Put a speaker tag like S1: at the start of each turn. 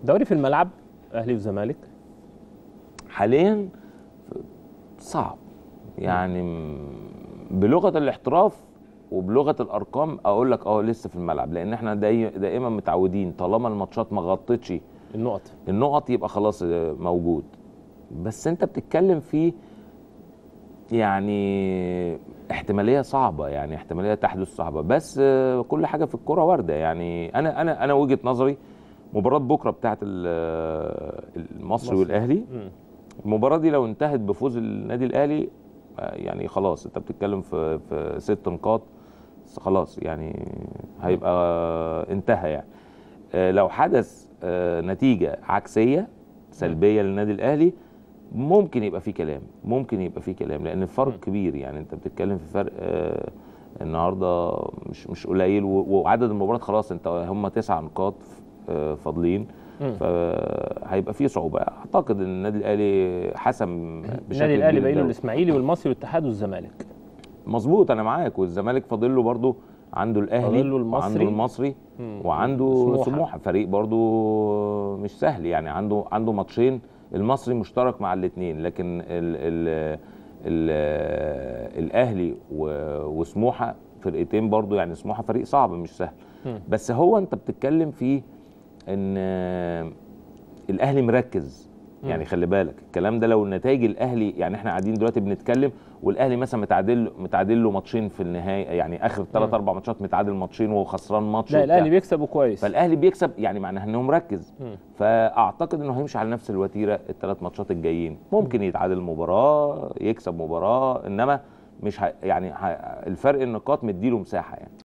S1: دوري في الملعب اهلي وزمالك
S2: حاليا صعب يعني م- بلغه الاحتراف وبلغه الارقام اقول لك اه لسه في الملعب لان احنا داي دائما متعودين طالما الماتشات ما غطتش
S1: النقط
S2: النقط يبقى خلاص آه، موجود بس انت بتتكلم في يعني احتماليه صعبه يعني احتماليه تحدث صعبه بس آه، كل حاجه في الكوره وارده يعني انا انا انا وجهه نظري مباراه بكره بتاعت ال- المصري
S1: مصر.
S2: والاهلي
S1: مم.
S2: المباراه دي لو انتهت بفوز النادي الاهلي آه، يعني خلاص انت بتتكلم في في ست نقاط بس خلاص يعني هيبقى انتهى يعني آه، لو حدث آه، نتيجه عكسيه سلبيه للنادي الاهلي ممكن يبقى في كلام ممكن يبقى في كلام لان الفرق
S1: م.
S2: كبير يعني انت بتتكلم في فرق آه، النهارده مش مش قليل و- وعدد المباريات خلاص انت هم تسع نقاط آه، فاضلين
S1: مم.
S2: فهيبقى في صعوبه اعتقد ان النادي الاهلي حسم بشكل
S1: النادي الاهلي
S2: كبير
S1: باقي له
S2: الدوري.
S1: الاسماعيلي والمصري والاتحاد والزمالك
S2: مظبوط انا معاك والزمالك فاضل له برضه عنده الاهلي
S1: فاضل له المصري.
S2: وعنده المصري
S1: مم.
S2: وعنده
S1: سموحة.
S2: سموحه فريق برضه مش سهل يعني عنده عنده ماتشين المصري مشترك مع الاثنين لكن ال ال ال الاهلي و- وسموحه فرقتين برضه يعني سموحه فريق صعب مش سهل
S1: مم.
S2: بس هو انت بتتكلم في ان الاهلي مركز يعني خلي بالك الكلام ده لو نتائج الاهلي يعني احنا قاعدين دلوقتي بنتكلم والاهلي مثلا متعادل متعادل له ماتشين في النهايه يعني اخر ثلاث
S1: مم.
S2: اربع ماتشات متعادل ماتشين وخسران ماتش
S1: لا
S2: وبتاع.
S1: الاهلي بيكسب كويس
S2: فالاهلي بيكسب يعني معناها انه مركز
S1: مم.
S2: فاعتقد انه هيمشي على نفس الوتيره الثلاث ماتشات الجايين ممكن يتعادل مباراه يكسب مباراه انما مش ه... يعني ه... الفرق النقاط مديله مساحه يعني